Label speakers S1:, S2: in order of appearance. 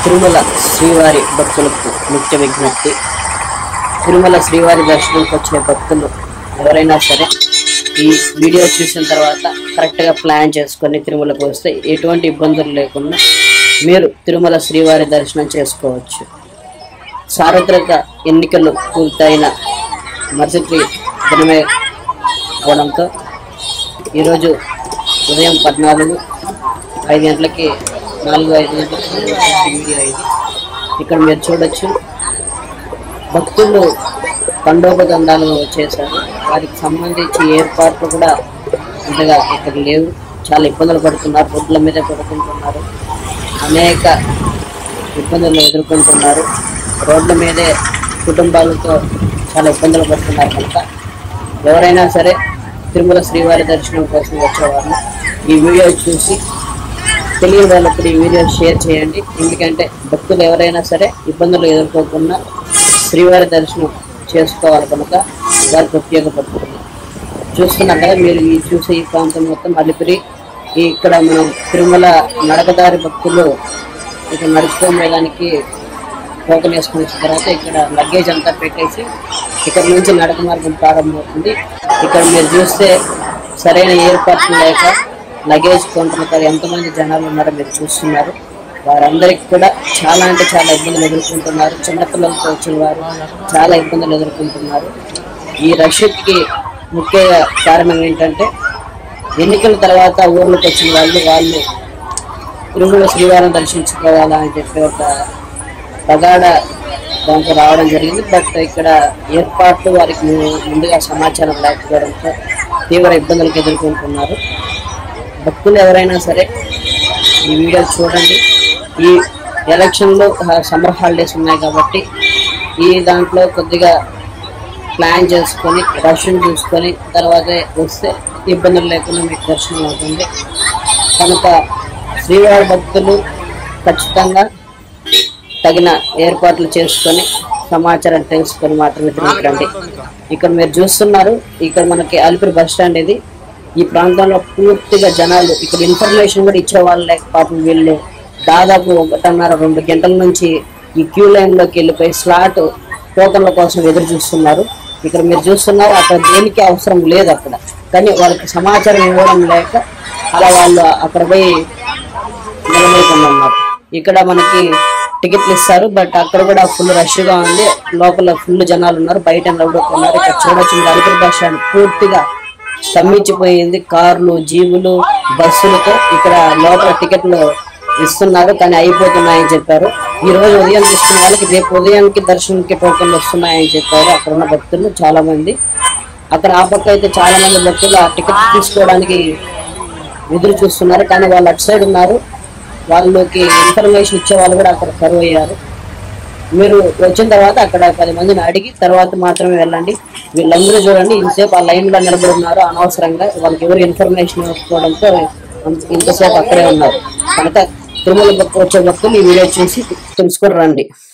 S1: తిరుమల శ్రీవారి భక్తులకు ముఖ్య విజ్ఞప్తి తిరుమల శ్రీవారి దర్శనంకి వచ్చిన భక్తులు ఎవరైనా సరే ఈ వీడియో చూసిన తర్వాత కరెక్ట్గా ప్లాన్ చేసుకొని తిరుమలకు వస్తే ఎటువంటి ఇబ్బందులు లేకుండా మీరు తిరుమల శ్రీవారి దర్శనం చేసుకోవచ్చు సార్వత్రిక ఎన్నికలు పూర్తయిన మరుసటి దినమే అవడంతో ఈరోజు ఉదయం పద్నాలుగు ఐదు గంటలకి నాలుగు ఐదు గంటలకి వీడియో ఇది ఇక్కడ మీరు చూడొచ్చు భక్తులు తండోపదండాలు చేశారు వారికి సంబంధించి ఏర్పాట్లు కూడా అంతగా ఇక్కడ లేవు చాలా ఇబ్బందులు పడుతున్నారు రోడ్ల మీద పడుకుంటున్నారు అనేక ఇబ్బందులు ఎదుర్కొంటున్నారు రోడ్ల మీదే కుటుంబాలతో చాలా ఇబ్బందులు పడుతున్నారు కనుక ఎవరైనా సరే తిరుమల శ్రీవారి దర్శనం కోసం వచ్చేవారు ఈ వీడియో చూసి తెలియని వాళ్ళకి ఈ వీడియో షేర్ చేయండి ఎందుకంటే భక్తులు ఎవరైనా సరే ఇబ్బందులు ఎదుర్కోకుండా శ్రీవారి దర్శనం చేసుకోవాలి కనుక వారికి ఉపయోగపడుతుంది చూస్తున్నారు కదా మీరు ఈ చూసే ఈ ప్రాంతం మొత్తం అలిపిరి ఈ ఇక్కడ మనం తిరుమల నడకదారి భక్తులు ఇక్కడ నడుచుకోవడానికి టోకెన్ వేసుకుని వచ్చిన తర్వాత ఇక్కడ లగేజ్ అంతా పెట్టేసి ఇక్కడ నుంచి నడక మార్గం ప్రారంభమవుతుంది ఇక్కడ మీరు చూస్తే సరైన ఏర్పాట్లు లేక లగేజ్ కొంటున్నారు ఎంతమంది జనాలు ఉన్నారో మీరు చూస్తున్నారు వారందరికీ కూడా చాలా అంటే చాలా ఇబ్బందులు ఎదుర్కొంటున్నారు చిన్నపిల్లలతో వచ్చిన వారు చాలా ఇబ్బందులు ఎదుర్కొంటున్నారు ఈ రష్కి ముఖ్య కారణం ఏంటంటే ఎన్నికల తర్వాత ఊర్లోకి వచ్చిన వాళ్ళు వాళ్ళు తిరుమల శ్రీవారం దర్శించుకోవాలా అని చెప్పి ఒక ప్రగాఢ దాంతో రావడం జరిగింది బట్ ఇక్కడ ఏర్పాట్లు వారికి ము- ముందుగా సమాచారం లేకపోవడంతో తీవ్ర ఇబ్బందులకు ఎదుర్కొంటున్నారు భక్తులు ఎవరైనా సరే ఈ వీడియో చూడండి ఈ ఎలక్షన్లో సమ్మర్ హాలిడేస్ ఉన్నాయి కాబట్టి ఈ దాంట్లో కొద్దిగా ప్లాన్ చేసుకొని రష్ని చూసుకొని తర్వాత వస్తే ఇబ్బందులు లేకుండా మీకు దర్శనం అవుతుంది కనుక శ్రీవారి భక్తులు ఖచ్చితంగా తగిన ఏర్పాట్లు చేసుకొని సమాచారం తెలుసుకొని మాత్రమే తిరిగి రండి ఇక్కడ మీరు చూస్తున్నారు ఇక్కడ మనకి అలిపిరి బస్ స్టాండ్ ఇది ఈ ప్రాంతంలో పూర్తిగా జనాలు ఇక్కడ ఇన్ఫర్మేషన్ కూడా ఇచ్చే వాళ్ళు లేక పాపం వీళ్ళు దాదాపు ఒకటిన్నర రెండు గంటల నుంచి ఈ క్యూ లైన్ లోకి వెళ్ళిపోయి స్లాట్ టోకన్ల కోసం ఎదురు చూస్తున్నారు ఇక్కడ మీరు చూస్తున్నారు అక్కడ దేనికి అవసరం లేదు అక్కడ కానీ వాళ్ళకి సమాచారం ఇవ్వడం లేక అలా వాళ్ళు అక్కడ పోయి నిలబడుకుని ఉన్నారు ఇక్కడ మనకి టికెట్లు ఇస్తారు బట్ అక్కడ కూడా ఫుల్ రష్ గా ఉంది లోపల ఫుల్ జనాలు ఉన్నారు బయట నిలబడుకున్నారు ఇక్కడ చూడొచ్చు మీరు అలిపిరి బస్ స్టాండ్ పూర్తిగా స్తంభించిపోయింది కార్లు జీవులు బస్సులతో ఇక్కడ లోపల టికెట్లు ఇస్తున్నారు కానీ అయిపోతున్నాయని చెప్పారు ఈ రోజు ఉదయం తీసుకున్న వాళ్ళకి రేపు ఉదయానికి దర్శనంకి టోకెన్లు వస్తున్నాయని చెప్పారు అక్కడ ఉన్న భక్తులు చాలా మంది అక్కడ ఆ పక్క అయితే చాలా మంది భక్తులు ఆ టికెట్ తీసుకోవడానికి ఎదురు చూస్తున్నారు కానీ వాళ్ళు అటు సైడ్ ఉన్నారు వాళ్ళకి ఇన్ఫర్మేషన్ ఇచ్చే వాళ్ళు కూడా అక్కడ కరువు అయ్యారు మీరు వచ్చిన తర్వాత అక్కడ పది మందిని అడిగి తర్వాత మాత్రమే వెళ్ళండి వీళ్ళందరూ చూడండి ఇంతసేపు ఆ లైన్ లో నిలబడి ఉన్నారు అనవసరంగా వాళ్ళకి ఎవరు ఇన్ఫర్మేషన్ ఇవ్వకపోవడంతో అంత- ఇంతసేపు అక్కడే ఉన్నారు కనుక తిరుమల భక్తు వచ్చే భక్తులు ఈ వీడియో చూసి తెలుసుకొని రండి